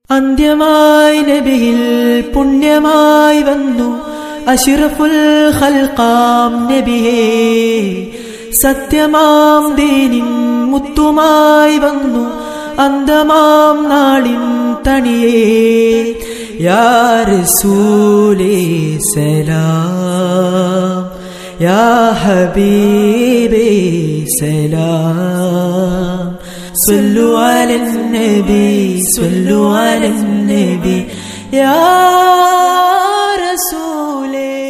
അന്ത്യമായി നബിയിൽ പുണ്യമായി വന്നു അഷിറഫുൽ ഖൽഖാം നബിയേ സത്യമാം ദീനിൻ മുത്തുമായി വന്നു അന്തമാം നാളിൻ തണിയേ യാ റസൂലേ സലാം യാ ഹബീബേ സലാം صلوا على النبي صلوا على النبي يا رسولي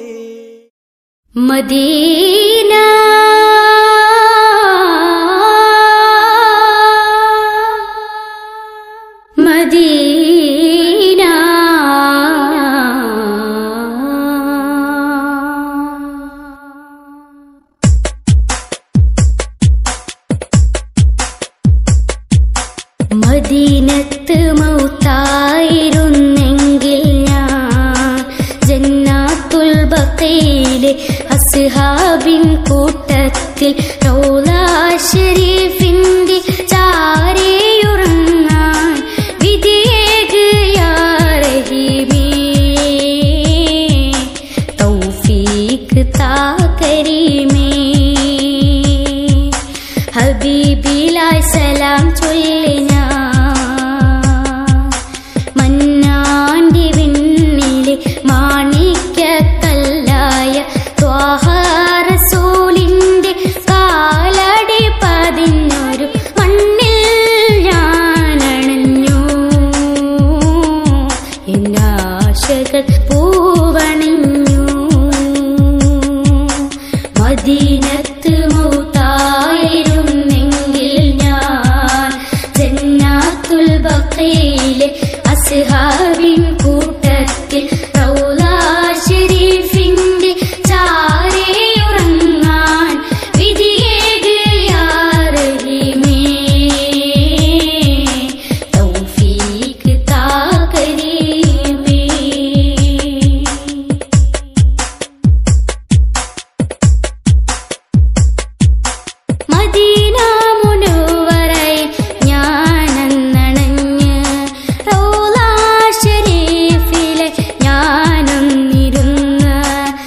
മദീന മദീന മദീനത്ത് മൗത്തായിരുന്നെങ്കിൽ ഞാൻ ജന്നാത്തുൽ ബഖയിലെ അസ്ഹാബിൻ കൂട്ടത്തിൽ റൗള ഷരീഫിന്റെ ചാരയുറങ്ങാൻ വിധിയേകയാ റഹീമേ തൗഫീഖ് താ കരീമേ ഹബീബിലായി സലാം ചൊല്ലി ഞാൻ മന്നാന്റെ വിണ്ണിലെ മാണിക്യക്കല്ലായ ത്വാഹാറസൂലിന്റെ കാലടി പതിഞ്ഞൊരു മണ്ണിൽ ഞാനണഞ്ഞു എന്നാശകൾ പൂവണിഞ്ഞു മദീനത്ത് മൗത്തായിരുന്നെങ്കിൽ ഞാൻ ജന്നാത്തുൽ ബഖയിലെ അസ്ഹാബിൻ കൂട്ടത്തിൽ റൗള ഷരീഫിന്റെ ചാരയുറങ്ങാൻ വിധിയേകയാ റഹീമേ തൗഫീഖ് താ കരീമേ മദീന മുനവ്വറയിൽ ഞാനന്നണഞ്ഞ് റൗള ഷരീഫിലെ ഞാനൊന്നിരുന്ന്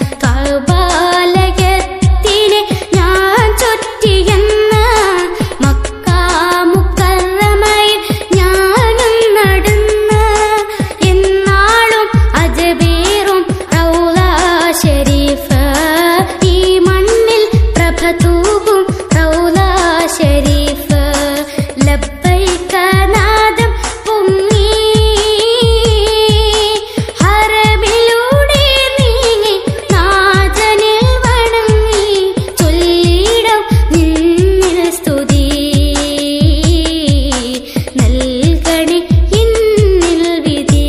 കഅബാലയത്തിനെ ഞാൻ ചുറ്റിയെന്ന് മക്ക മുക്കറമയിൽ ഞാനും നടന്ന് എന്നാളും അജബേറും റൗള ഷരീഫ് ഈ മണ്ണിൽ പ്രഭ തൂകും റൗള ഷരീഫ് ലബ്ബൈക നാദം പൊങ്ങി ഹറമിലൂടെ നീങ്ങി നാഥനിൽ വണങ്ങി ചൊല്ലിടം നിന്നിൽ സ്തുതി നൽകണി ഇന്നിൽ വിധി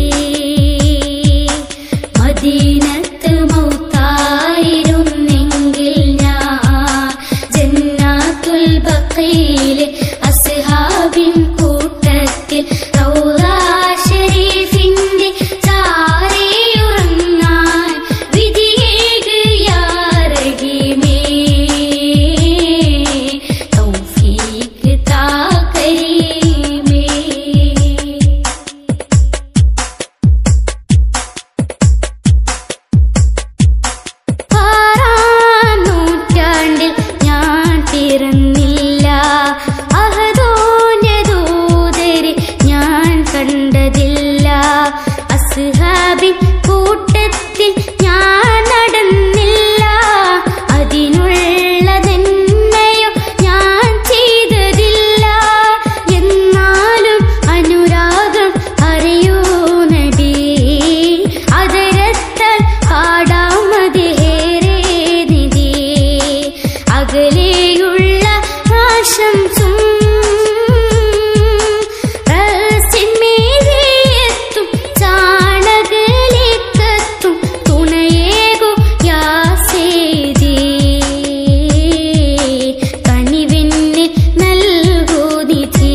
മദീനത്ത് മൗത്തായിരുന്നെങ്കിൽ ഞാൻ ജന്നാത്തുൽ ബഖയിലെ അസ്ഹാബിൻ കൂട്ടത്തിൽ റൗള ഷരീഫിന്റെ ചാരയുറങ്ങാൻ വിധിയേകയാ റഹീമേ തൗഫീഖ് താ കരീമേ ആറാം നൂറ്റാണ്ടിൽ ഞാൻ പിറന്നില്ല അഹദോന്യദൂതരെ ഞാൻ കണ്ടതില്ല അസ്ഹാബിൻ കൂട്ടത്തിൽ ഞാൻ നടന്നില്ല അതിനുള്ള നന്മയോ ഞാൻ ചെയ്തതില്ല എന്നാലും അനുരാഗം അറിയൂ നബി അതരത്താൽ പാടാമതേറെ നിധി അകലെയുള്ള ആശംസും റഹസ്യമേറിയെത്തും ചാണകലേക്കെത്തും തുണയേകു യാസേതി കണിവെന്നിൽ നൽകൂ നിധി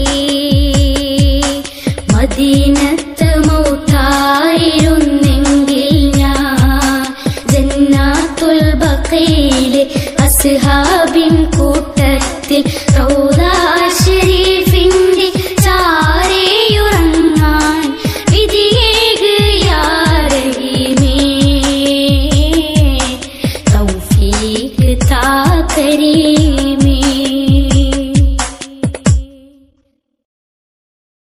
മദീനത്ത് മൗത്തായിരുന്നെങ്കിൽ ഞാൻ ജന്നാത്തുൽ ബഖയിലെ അസ്ഹാബിൻ കൂട്ടത്തിൽ റൗള ഷരീഫിന്റെ ചാരയുറങ്ങ മാതിരി